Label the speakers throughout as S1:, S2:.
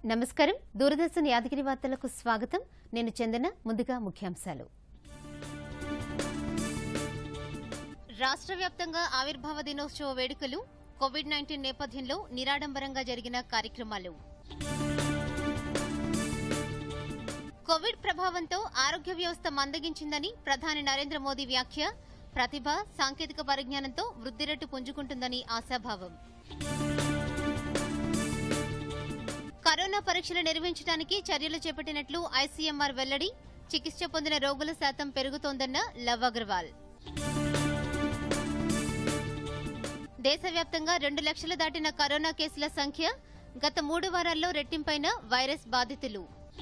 S1: నమస్కారం దూరదర్శన్ యాదగిరి వార్తలకు స్వాగతం నేను చందన ముందుగా ముఖ్యాంశాలు రాష్ట్ర వ్యాప్తంగా ఆవిర్భావ దినోత్సవ వేడుకలు కోవిడ్ నైన్టీన్ నేపథ్యంలో నిరాడంబరంగా జరిగిన కార్యక్రమాలు కోవిడ్ ప్రభావంతో ఆరోగ్య వ్యవస్థ మందగించిందని ప్రధాని నరేంద్ర మోదీ వ్యాఖ్య ప్రతిభ సాంకేతిక పరిజ్ఞానంతో వృద్ధి రేటు పుంజుకుంటుందని ఆశాభావం కరోనా పరీక్షలు నిర్వహించడానికి చర్యలు చేపట్టినట్లు ఐసీఎంఆర్ వెల్లడి చికిత్స పొందిన రోగుల శాతం పెరుగుతోందన్న లవ్ అగర్వాల్ దేశవ్యాప్తంగా రెండు లక్షలు దాటిన కరోనా కేసుల సంఖ్య గత మూడు వారాల్లో రెట్టింపైన వైరస్ బాధితులు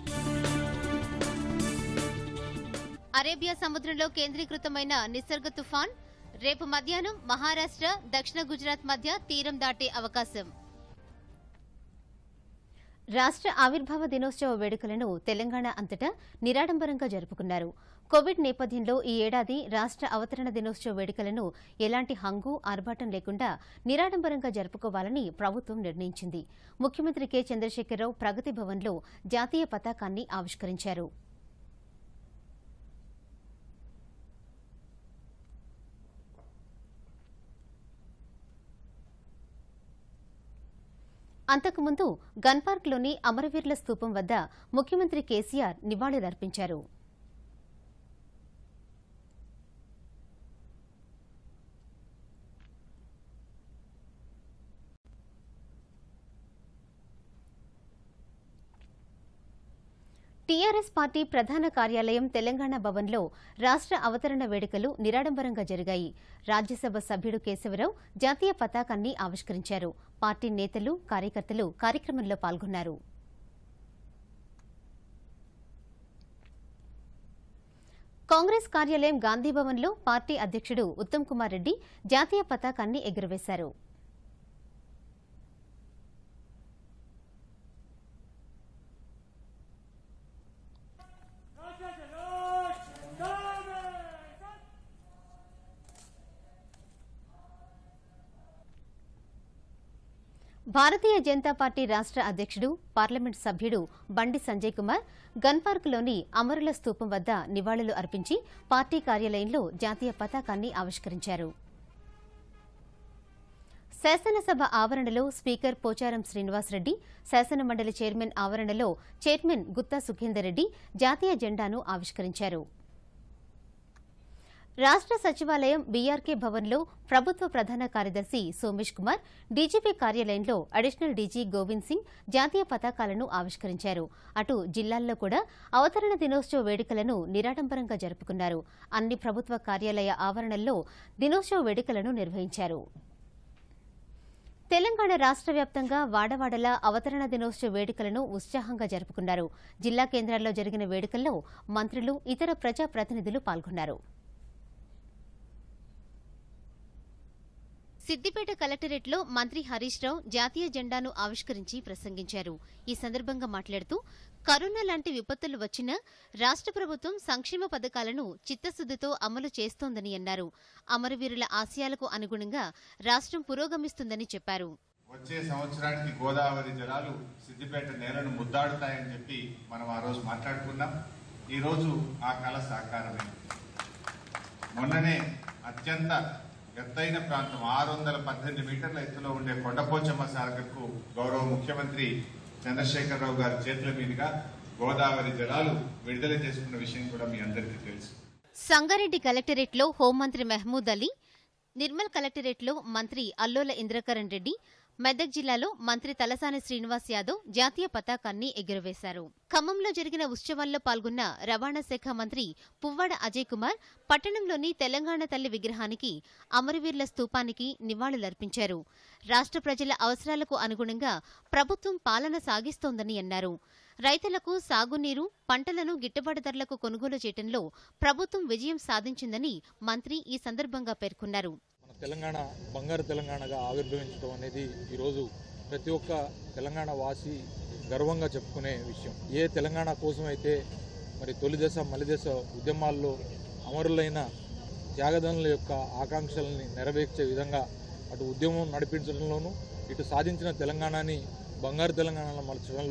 S1: అరేబియా సముద్రంలో కేంద్రీకృతమైన నిసర్గ తుఫాన్ రేపు మధ్యాహ్నం మహారాష్ట్ర దక్షిణ గుజరాత్ మధ్య తీరం దాటే అవకాశం రాష్ట్ర ఆవిర్భావ దినోత్సవ వేడుకలను తెలంగాణ అంతటా నిరాడంబరంగా జరుపుకున్నారు కోవిడ్ నేపథ్యంలో ఈ ఏడాది రాష్ట్ర అవతరణ దినోత్సవ వేడుకలను ఎలాంటి హంగు ఆర్భాటం లేకుండా నిరాడంబరంగా జరుపుకోవాలని ప్రభుత్వం నిర్ణయించింది ముఖ్యమంత్రి కె చంద్రశేఖరరావు ప్రగతి భవన్లో జాతీయ పతాకాన్ని ఆవిష్కరించారు అంతకుముందు గన్ పార్క్లోని అమరవీరుల స్తూపం వద్ద ముఖ్యమంత్రి కేసీఆర్ నివాళులర్పించారు టీఆర్ఎస్ పార్టీ ప్రధాన కార్యాలయం తెలంగాణ భవన్లో రాష్ట్ర అవతరణ వేడుకలు నిరాడంబరంగా జరిగాయి రాజ్యసభ సభ్యుడు కేశవరావు జాతీయ పతాకాన్ని ఆవిష్కరించారు పార్టీ నేతలు కార్యకర్తలు కార్యక్రమంలో పాల్గొన్నారు కాంగ్రెస్ కార్యాలయం గాంధీభవన్లో పార్టీ అధ్యక్షుడు ఉత్తమ్ కుమార్ రెడ్డి జాతీయ పతాకాన్ని ఎగురవేశారు భారతీయ జనతా పార్టీ రాష్ట్ర అధ్యక్షుడు పార్లమెంట్ సభ్యుడు బండి సంజయ్ కుమార్ గన్ పార్క్లోని అమరుల స్తూపం వద్ద నివాళులు అర్పించి పార్టీ కార్యాలయంలో జాతీయ పతాకాన్ని ఆవిష్కరించారు శాసనసభ ఆవరణలో స్పీకర్ పోచారం శ్రీనివాసరెడ్డి శాసనమండలి చైర్మన్ ఆవరణలో చైర్మన్ గుత్తా సుఖేందర్ రెడ్డి జాతీయ జెండాను ఆవిష్కరించారు రాష్ట్ర సచివాలయం బీఆర్కే భవన్లో ప్రభుత్వ ప్రధాన కార్యదర్శి సోమేష్ కుమార్ డీజీపీ కార్యాలయంలో అడిషనల్ డీజీ గోవింద్ సింగ్ జాతీయ పతాకాలను ఆవిష్కరించారు అటు జిల్లాల్లో కూడా అవతరణ దినోత్సవ వేడుకలను నిరాడంబరంగా జరుపుకున్నారు అన్ని ప్రభుత్వ కార్యాలయ ఆవరణల్లో దినోత్సవ వేడుకలను నిర్వహించారు తెలంగాణ రాష్ట్ర వ్యాప్తంగా వాడవాడల అవతరణ దినోత్సవ వేడుకలను ఉత్సాహంగా జరుపుకున్నారు జిల్లా కేంద్రాల్లో జరిగిన వేడుకల్లో మంత్రులు ఇతర ప్రజాప్రతినిధులు పాల్గొన్నారు సిద్దిపేట కలెక్టరేట్లో మంత్రి హరీష్ రావు జాతీయ జెండాను ఆవిష్కరించి ప్రసంగించారు ఈ సందర్భంగా మాట్లాడుతూ కరోనా లాంటి విపత్తులు వచ్చినా రాష్ట్ర ప్రభుత్వం సంక్షేమ పథకాలను చిత్తశుద్దితో అమలు చేస్తోందని అన్నారు అమరవీరుల ఆశయాలకు అనుగుణంగా రాష్ట్రం పురోగమిస్తుందని చెప్పారు
S2: వచ్చే సంవత్సరానికి గోదావరి జలాలు సిద్దిపేట నేలను ముద్దాడుతాయని చెప్పి మనం ఆ రోజు మాట్లాడుకున్నాం ఈ రోజు ఆ కళ సాకారమైంది మొన్ననే అత్యంత ఎత్తైన ప్రాంతం ఆరు వందల పద్దెనిమిది మీటర్ల ఎత్తులో ఉండే కొండపోచమ్మ సాగర్కు గౌరవ ముఖ్యమంత్రి చంద్రశేఖరరావు గారి చేతుల మీదుగా గోదావరి జలాలు విడుదల చేసుకున్న విషయం కూడా మీ అందరికీ తెలుసు
S1: సంగారెడ్డి కలెక్టరేట్లో హోంమంత్రి మెహమూద్ అలీ నిర్మల్ కలెక్టరేట్లో మంత్రి అల్లోల ఇంద్రకరణ్ రెడ్డి మెదక్ జిల్లాలో మంత్రి తలసాని శ్రీనివాస్ యాదవ్ జాతీయ పతాకాన్ని ఎగురవేశారు ఖమ్మంలో జరిగిన ఉత్సవాల్లో పాల్గొన్న రవాణా శాఖ మంత్రి పువ్వాడ అజయ్ కుమార్ పట్టణంలోని తెలంగాణ తల్లి విగ్రహానికి అమరవీరుల స్తూపానికి నివాళులర్పించారు రాష్ట్ర ప్రజల అవసరాలకు అనుగుణంగా ప్రభుత్వం పాలన సాగిస్తోందని అన్నారు రైతులకు సాగునీరు పంటలను గిట్టుబాటు ధరలకు కొనుగోలు చేయడంలో ప్రభుత్వం విజయం సాధించిందని మంత్రి ఈ సందర్భంగా పేర్కొన్నారు
S3: మన తెలంగాణ బంగారు తెలంగాణగా ఆవిర్భవించడం అనేది ఈరోజు ప్రతి ఒక్క తెలంగాణ వాసి గర్వంగా చెప్పుకునే విషయం ఏ తెలంగాణ కోసం అయితే మరి తొలి దశ మలి దశ ఉద్యమాల్లో అమరులైన త్యాగదనుల యొక్క ఆకాంక్షల్ని నెరవేర్చే విధంగా అటు ఉద్యమం నడిపించడంలోనూ ఇటు సాధించిన తెలంగాణని బంగారు తెలంగాణలో మలచడంలో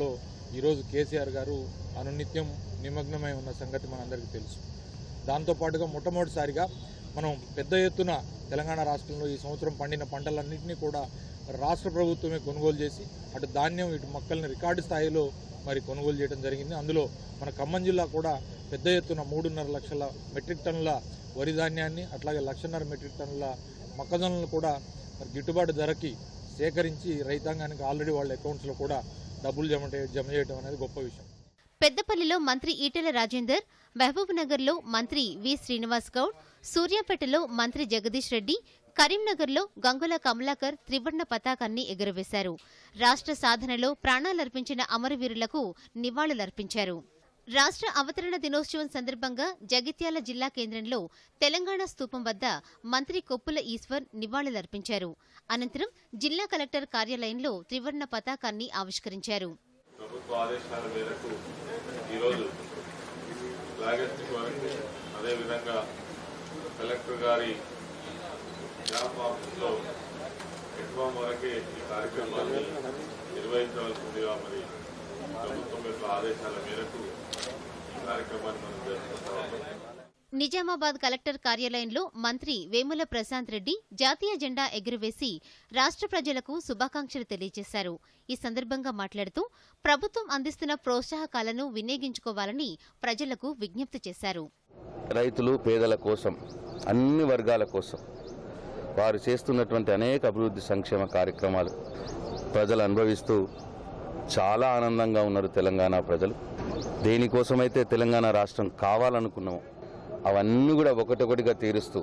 S3: ఈరోజు కేసీఆర్ గారు అనునిత్యం నిమగ్నమై ఉన్న సంగతి మనందరికీ తెలుసు దాంతోపాటుగా మొట్టమొదటిసారిగా మనం పెద్ద ఎత్తున తెలంగాణ రాష్ట్రంలో ఈ సంవత్సరం పండిన పంటలన్నింటినీ కూడా రాష్ట్ర ప్రభుత్వమే కొనుగోలు చేసి అటు ధాన్యం ఇటు మొక్కల్ని రికార్డు స్థాయిలో మరి కొనుగోలు చేయడం జరిగింది అందులో మన ఖమ్మం జిల్లా కూడా పెద్ద ఎత్తున మూడున్నర లక్షల మెట్రిక్ టన్నుల వరి ధాన్యాన్ని అట్లాగే లక్షన్నర మెట్రిక్ టన్నుల మొక్కజొన్నలు కూడా మరి గిట్టుబాటు ధరకి సేకరించి రైతాంగానికి ఆల్రెడీ వాళ్ళ అకౌంట్స్లో కూడా డబ్బులు జమ చే- జమ చేయడం అనేది గొప్ప విషయం
S1: పెద్దపల్లిలో మంత్రి ఈటెల రాజేందర్ మహబూబ్ నగర్లో మంత్రి వి శ్రీనివాస్ గౌడ్ సూర్యాపేటలో మంత్రి జగదీష్ రెడ్డి కరీంనగర్లో గంగుల కమలాకర్ త్రివర్ణ పతాకాన్ని ఎగురవేశారు రాష్ట్ర సాధనలో ప్రాణాలర్పించిన అమరవీరులకు నివాళులర్పించారు రాష్ట్ర అవతరణ దినోత్సవం సందర్భంగా జగిత్యాల జిల్లా కేంద్రంలో తెలంగాణ స్తూపం వద్ద మంత్రి కొప్పుల ఈశ్వర్ నివాళులర్పించారు అనంతరం జిల్లా కలెక్టర్ కార్యాలయంలో త్రివర్ణ పతాకాన్ని ఆవిష్కరించారు
S4: ప్రభుత్వ ఆదేశాల మేరకు ఈరోజు లాజిస్టిక్ వరకు అదేవిధంగా కలెక్టర్ గారి క్యాంప్ ఆఫీస్లో ఎక్కువ వరకే ఈ కార్యక్రమాన్ని నిర్వహించవలసిందిగా మరి ప్రభుత్వం యొక్క ఆదేశాల మేరకు ఈ కార్యక్రమాన్ని మనం జరుపుకుంటా ఉన్నాం
S1: నిజామాబాద్ కలెక్టర్ కార్యాలయంలో మంత్రి వేముల ప్రశాంత్ రెడ్డి జాతీయ జెండా ఎగురవేసి రాష్ట్ర ప్రజలకు శుభాకాంక్షలు తెలియజేశారు ఈ సందర్భంగా మాట్లాడుతూ ప్రభుత్వం అందిస్తున్న ప్రోత్సాహకాలను వినియోగించుకోవాలని ప్రజలకు విజ్ఞప్తి చేశారు
S5: రైతులు పేదల కోసం అన్ని వర్గాల కోసం వారు చేస్తున్నటువంటి అనేక అభివృద్ధి సంక్షేమ కార్యక్రమాలు ప్రజలు అనుభవిస్తూ చాలా ఆనందంగా ఉన్నారు తెలంగాణ ప్రజలు దేనికోసమైతే తెలంగాణ రాష్ట్రం కావాలనుకున్నామో అవన్నీ కూడా ఒకటొకటిగా తీరుస్తూ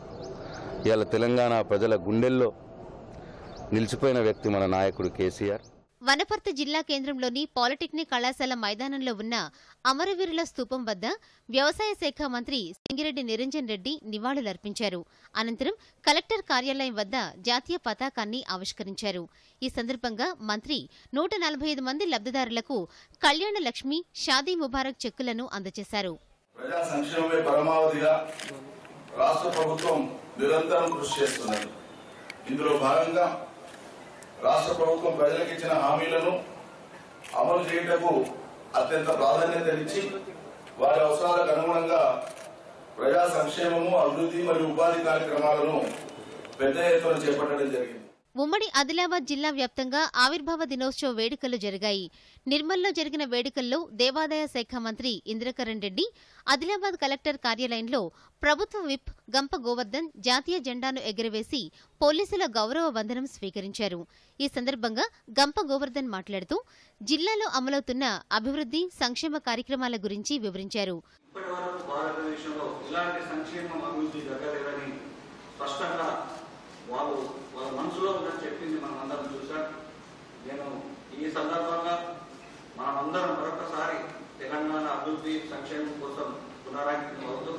S5: ఇవాళ తెలంగాణ ప్రజల గుండెల్లో నిలిచిపోయిన వ్యక్తి మన నాయకుడు కేసీఆర్
S1: వనపర్తి జిల్లా కేంద్రంలోని పాలిటెక్నిక్ కళాశాల మైదానంలో ఉన్న అమరవీరుల స్తూపం వద్ద వ్యవసాయ శాఖ మంత్రి సింగిరెడ్డి నిరంజన్ రెడ్డి నివాళులర్పించారు అనంతరం కలెక్టర్ కార్యాలయం వద్ద జాతీయ పతాకాన్ని ఆవిష్కరించారు ఈ సందర్భంగా మంత్రి నూట నలభై ఐదు మంది లబ్ధిదారులకు కళ్యాణ లక్ష్మి షాదీ ముబారక్ చెక్కులను అందజేశారు
S6: ప్రజా సంక్షేమమే పరమావధిగా రాష్ట్ర ప్రభుత్వం నిరంతరం కృషి చేస్తున్నది ఇందులో భాగంగా రాష్ట్ర ప్రభుత్వం ప్రజలకు ఇచ్చిన హామీలను అమలు చేయుటకు అత్యంత ప్రాధాన్యతనిచ్చి వారి అవసరాలకు అనుగుణంగా ప్రజా సంక్షేమము అభివృద్ధి మరియు ఉపాధి కార్యక్రమాలను పెద్ద ఎత్తున చేపట్టడం జరిగింది
S1: ఉమ్మడి ఆదిలాబాద్ జిల్లా వ్యాప్తంగా ఆవిర్భావ దినోత్సవ వేడుకలు జరిగాయి నిర్మల్లో జరిగిన వేడుకల్లో దేవాదాయ శాఖ మంత్రి ఇంద్రకరణ్ రెడ్డి ఆదిలాబాద్ కలెక్టర్ కార్యాలయంలో ప్రభుత్వ విప్ గంప గోవర్ధన్ జాతీయ జెండాను ఎగురవేసి పోలీసుల గౌరవ వందనం స్వీకరించారు ఈ సందర్భంగా గంప గోవర్ధన్ మాట్లాడుతూ జిల్లాలో అమలవుతున్న అభివృద్ధి సంక్షేమ కార్యక్రమాల గురించి వివరించారు
S7: ఇప్పటి వరకు భారతదేశంలో ఇలాంటి సంక్షేమం అభివృద్ధి జరగలేదని స్పష్టంగా వాళ్ళు వాళ్ళ మనసులో ఉన్నది చెప్పింది మనం అందరం చూసాం నేను ఈ సందర్భంగా మనమందరం మరొకసారి తెలంగాణ అభివృద్ధి సంక్షేమం కోసం పునరాంకితం అవుతూ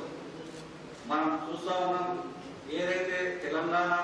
S7: మనం చూస్తా ఉన్నాం ఏదైతే తెలంగాణ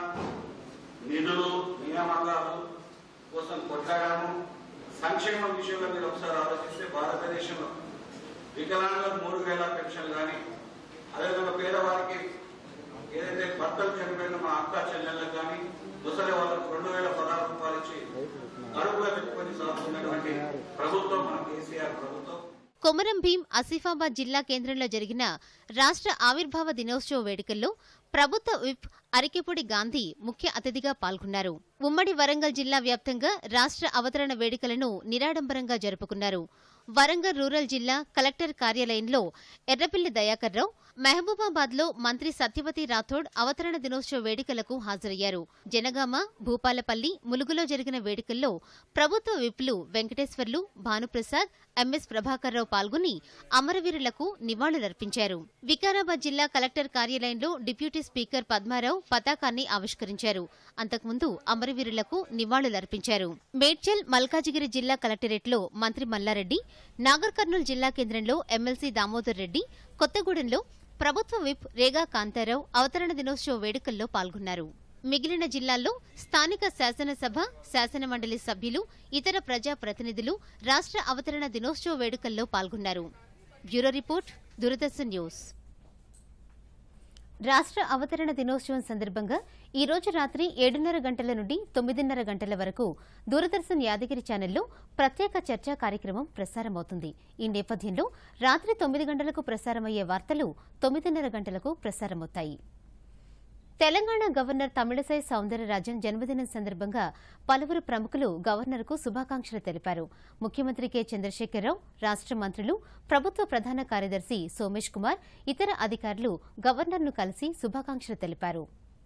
S7: నిధులు నియామకాలు కోసం కొట్లాడామో సంక్షేమం విషయంలో మీరు ఒకసారి ఆలోచిస్తే భారతదేశంలో వికలాంగులకు మూడు వేల పెన్షన్ కానీ అదేవిధంగా పేదవారికి ఏదైతే భర్తలు చనిపోయిన మా అక్క చెల్లెళ్ళకి కానీ ముసలి వాళ్ళకు రెండు వేల పదహారు రూపాయలు ఇచ్చి అడుగులో పెట్టుకొని సాగుతున్నటువంటి ప్రభుత్వం మన కేసీఆర్ ప్రభుత్వం
S1: కొమరం భీం ఆసిఫాబాద్ జిల్లా కేంద్రంలో జరిగిన రాష్ట్ర ఆవిర్భావ దినోత్సవ వేడుకల్లో ప్రభుత్వ విప్ అరికెపూడి గాంధీ ముఖ్య అతిథిగా పాల్గొన్నారు ఉమ్మడి వరంగల్ జిల్లా వ్యాప్తంగా రాష్ట్ర అవతరణ వేడుకలను నిరాడంబరంగా జరుపుకున్నారు వరంగల్ రూరల్ జిల్లా కలెక్టర్ కార్యాలయంలో ఎర్రపిల్లి దయాకర్ రావు మహబూబాబాద్ లో మంత్రి సత్యవతి రాథోడ్ అవతరణ దినోత్సవ వేడుకలకు హాజరయ్యారు జనగామ భూపాలపల్లి ములుగులో జరిగిన వేడుకల్లో ప్రభుత్వ విప్లు వెంకటేశ్వర్లు భానుప్రసాద్ ఎంఎస్ ప్రభాకర్ రావు పాల్గొని అమరవీరులకు నివాళులర్పించారు వికారాబాద్ జిల్లా కలెక్టర్ కార్యాలయంలో డిప్యూటీ స్పీకర్ పద్మారావు పతాకాన్ని ఆవిష్కరించారు అంతకుముందు అమరవీరులకు నివాళులర్పించారు మేడ్చల్ మల్కాజిగిరి జిల్లా కలెక్టరేట్లో మంత్రి మల్లారెడ్డి నాగర్ కర్నూలు జిల్లా కేంద్రంలో ఎమ్మెల్సీ దామోదర్ రెడ్డి కొత్తగూడెంలో ప్రభుత్వ విప్ రేగా కాంతారావు అవతరణ దినోత్సవ వేడుకల్లో పాల్గొన్నారు మిగిలిన జిల్లాల్లో స్థానిక శాసనసభ శాసనమండలి సభ్యులు ఇతర ప్రజా ప్రతినిధులు రాష్ట్ర అవతరణ దినోత్సవ వేడుకల్లో పాల్గొన్నారు బ్యూరో రిపోర్ట్ దూరదర్శన్ న్యూస్ రాష్ట్ర అవతరణ దినోత్సవం సందర్భంగా ఈ రోజు రాత్రి ఏడున్నర గంటల నుండి తొమ్మిదిన్నర గంటల వరకు దూరదర్శన్ యాదగిరి ఛానల్లో ప్రత్యేక చర్చా కార్యక్రమం ప్రసారమవుతుంది ఈ నేపథ్యంలో రాత్రి తొమ్మిది గంటలకు ప్రసారమయ్యే వార్తలు తొమ్మిదిన్నర గంటలకు ప్రసారమవుతాయి తెలంగాణ గవర్నర్ తమిళసై సౌందరరాజన్ జన్మదినం సందర్భంగా పలువురు ప్రముఖులు గవర్నర్కు శుభాకాంక్షలు తెలిపారు ముఖ్యమంత్రి కె చంద్రశేఖరరావు రాష్ట మంత్రులు ప్రభుత్వ ప్రధాన కార్యదర్శి సోమేష్ కుమార్ ఇతర అధికారులు గవర్నర్ను కలిసి శుభాకాంక్షలు తెలిపారు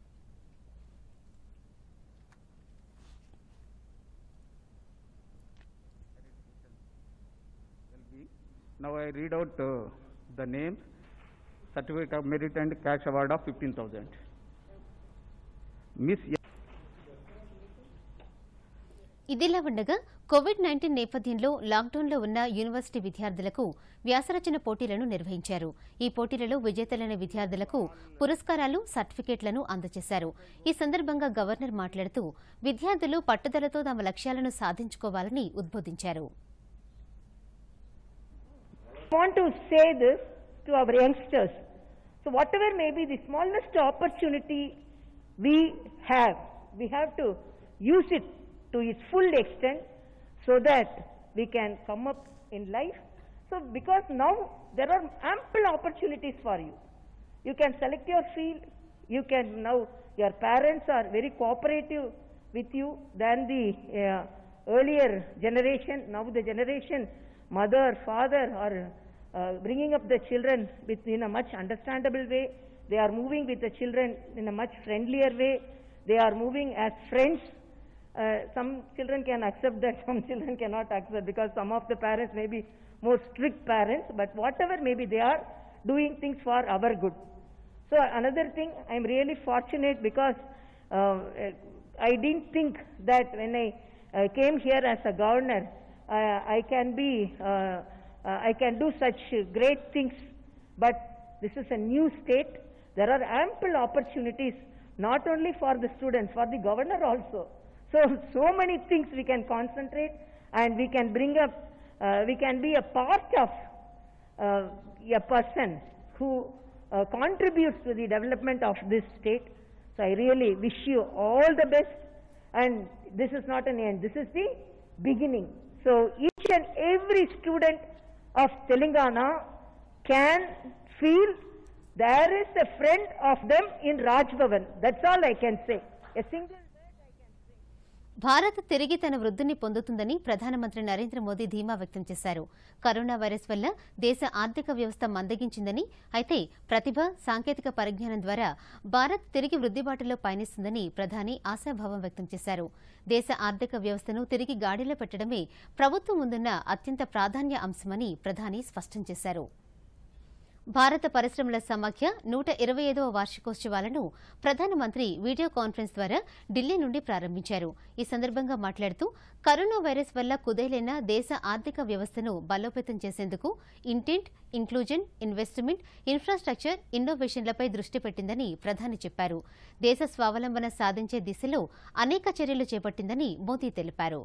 S8: Now I read out uh, the names, certificate of merit and cash award of 15,000. Miss
S1: ఇదిలా ఉండగా కోవిడ్ నైన్టీన్ నేపథ్యంలో లాక్డౌన్లో ఉన్న యూనివర్సిటీ విద్యార్థులకు వ్యాసరచన పోటీలను నిర్వహించారు ఈ పోటీలలో విజేతలైన విద్యార్థులకు పురస్కారాలు సర్టిఫికేట్లను అందజేశారు ఈ సందర్భంగా గవర్నర్ మాట్లాడుతూ విద్యార్థులు పట్టుదలతో తమ లక్ష్యాలను సాధించుకోవాలని ఉద్బోధించారు
S9: want to say this to our youngsters. So whatever may be the smallest opportunity we have, we have to use it to its full extent so that we can come up in life. So because now there are ample opportunities for you. You can select your field. You can now, your parents are very cooperative with you than the uh, earlier generation. Now the generation, mother, father are uh, bringing up the children with, in a much understandable way. They are moving with the children in a much friendlier way. They are moving as friends. Uh, some children can accept that, some children cannot accept because some of the parents may be more strict parents, but whatever maybe they are doing things for our good. So another thing, I'm really fortunate because uh, I didn't think that when I uh, came here as a governor, uh, I can be, uh, uh, I can do such great things. But this is a new state. There are ample opportunities, not only for the students, for the governor also. So, so many things we can concentrate and we can bring up, uh, we can be a part of uh, a person who uh, contributes to the development of this state. So I really wish you all the best. And this is not an end, this is the beginning. So each and every student of Telangana can feel there is a friend of them in Raj Bhavan. That's all I can say. A single
S1: Bharat తిరిగి తన వృద్ధిని పొందుతుందని ప్రధానమంత్రి నరేంద్ర మోదీ ధీమా వ్యక్తం చేశారు corona virus వల్ల దేశ ఆర్థిక వ్యవస్థ మందగించిందని అయితే ప్రతిభ సాంకేతిక పరిజ్ఞానం ద్వారా భారత్ తిరిగి వృద్ధిబాటలో పయనిస్తుందని ప్రధాని ఆశాభావం వ్యక్తం చేశారు దేశ ఆర్థిక వ్యవస్థను తిరిగి గాడిలో పెట్టడమే ప్రభుత్వం ముందున్న అత్యంత ప్రాధాన్య అంశమని ప్రధాని స్పష్టం చేశారు భారత పరిశ్రమల సమాఖ్య నూట ఇరవై ఐదవ వార్షికోత్సవాలను ప్రధానమంత్రి వీడియో కాన్ఫరెన్స్ ద్వారా ఢిల్లీ నుండి ప్రారంభించారు ఈ సందర్భంగా మాట్లాడుతూ కరోనా వైరస్ వల్ల కుదేలైన దేశ ఆర్థిక వ్యవస్థను బలోపేతం చేసేందుకు ఇంటెంట్ ఇంక్లూజన్ ఇన్వెస్ట్మెంట్ ఇన్ఫ్రాస్ట్రక్చర్ ఇన్నోవేషన్లపై దృష్టి పెట్టిందని ప్రధాని చెప్పారు దేశ స్వావలంబన సాధించే దిశలో అనేక చర్యలు చేపట్టిందని మోదీ తెలిపారు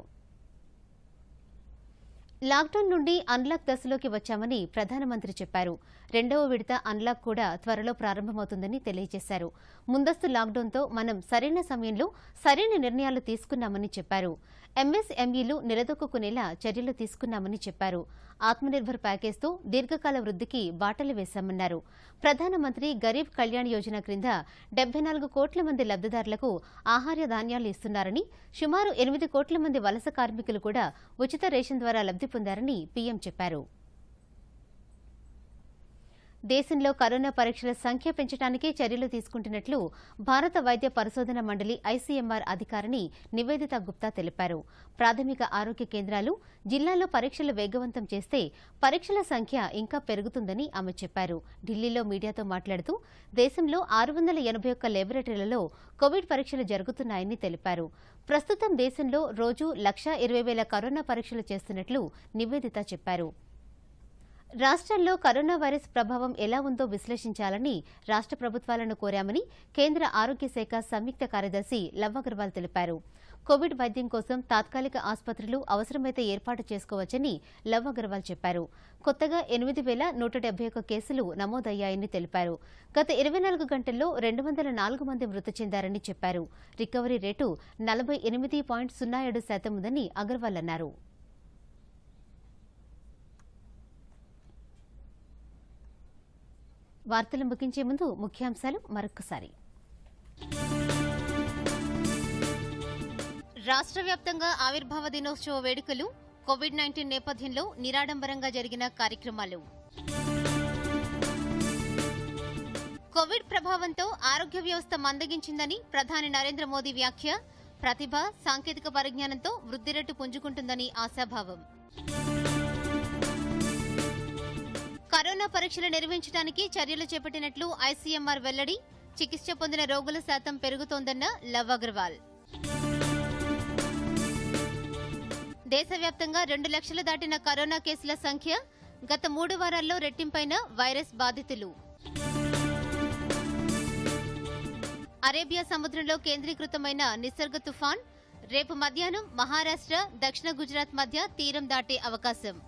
S1: లాక్డౌన్ నుండి అన్లాక్ దశలోకి వచ్చామని ప్రధానమంత్రి చెప్పారు రెండవ విడత అన్లాక్ కూడా త్వరలో ప్రారంభమవుతుందని తెలియజేశారు ముందస్తు లాక్డౌన్తో మనం సరైన సమయంలో సరైన నిర్ణయాలు తీసుకున్నామని చెప్పారు ఎంఎస్ఎంఈలు నిలదొక్కునేలా చర్యలు తీసుకున్నామని చెప్పారు ఆత్మనిర్భర్ ప్యాకేజ్తో దీర్ఘకాల వృద్ధికి బాటలు వేశామన్నారు ప్రధానమంత్రి గరీబ్ కళ్యాణ్ యోజన క్రింద డెబ్బై నాలుగు కోట్ల మంది లబ్దిదారులకు ఆహార ధాన్యాలు ఇస్తున్నారని సుమారు ఎనిమిది కోట్ల మంది వలస కార్మికులు కూడా ఉచిత రేషన్ ద్వారా లబ్ది పొందారని పీఎం చెప్పారు దేశంలో కరోనా పరీక్షల సంఖ్య పెంచడానికి చర్యలు తీసుకుంటున్నట్లు భారత వైద్య పరిశోధన మండలి ఐసీఎంఆర్ అధికారిని నివేదిత గుప్తా తెలిపారు ప్రాథమిక ఆరోగ్య కేంద్రాలు జిల్లాల్లో పరీక్షలు వేగవంతం చేస్తే పరీక్షల సంఖ్య ఇంకా పెరుగుతుందని ఆమె చెప్పారు ఢిల్లీలో మీడియాతో మాట్లాడుతూ దేశంలో ఆరు వందల ఎనభై ఒక్క లేబొరేటరీలలో కోవిడ్ పరీక్షలు జరుగుతున్నాయని తెలిపారు ప్రస్తుతం దేశంలో రోజు లక్షా ఇరవై వేల కరోనా పరీక్షలు చేస్తున్నట్లు నివేదిత చెప్పారు రాష్ట్రాల్లో కరోనా వైరస్ ప్రభావం ఎలా ఉందో విశ్లేషించాలని రాష్ట్ర ప్రభుత్వాలను కోరామని కేంద్ర ఆరోగ్య శాఖ సంయుక్త కార్యదర్శి లవ్ అగర్వాల్ తెలిపారు కోవిడ్ వైద్యం కోసం తాత్కాలిక ఆసుపత్రులు అవసరమైతే ఏర్పాటు చేసుకోవచ్చని లవ్ అగర్వాల్ చెప్పారు కొత్తగా ఎనిమిది వేల నూట డెబ్బై ఒక్క కేసులు నమోదయ్యాయని తెలిపారు గత ఇరవై నాలుగు గంటల్లో రెండు వందల నాలుగు మంది మృతి చెందారని చెప్పారు రికవరీ రేటు నలభై ఎనిమిది పాయింట్ సున్నా ఏడు శాతం ఉందని అగర్వాల్ అన్నారు వార్తలు ముగించే ముందు ముఖ్యాంశాలు మరొకసారి రాష్ట్ర వ్యాప్తంగా ఆవిర్భావ దినోత్సవ వేడుకలు కోవిడ్ నైన్టీన్ నేపథ్యంలో నిరాడంబరంగా జరిగిన కార్యక్రమాలు కోవిడ్ ప్రభావంతో ఆరోగ్య వ్యవస్థ మందగించిందని ప్రధాని నరేంద్ర మోదీ వ్యాఖ్య ప్రతిభ సాంకేతిక పరిజ్ఞానంతో వృద్ధి రేటు పుంజుకుంటుందని ఆశాభావం కరోనా పరీక్షలు నిర్వహించడానికి చర్యలు చేపట్టినట్లు ఐసీఎంఆర్ వెల్లడి చికిత్స పొందిన రోగుల శాతం పెరుగుతోందన్న లవ్ అగర్వాల్ దేశవ్యాప్తంగా రెండు లక్షలు దాటిన కరోనా కేసుల సంఖ్య గత మూడు వారాల్లో రెట్టింపైన వైరస్ బాధితులు అరేబియా సముద్రంలో కేంద్రీకృతమైన నిసర్గ తుఫాన్ రేపు మధ్యాహ్నం మహారాష్ట్ర దక్షిణ గుజరాత్ మధ్య తీరం దాటే అవకాశం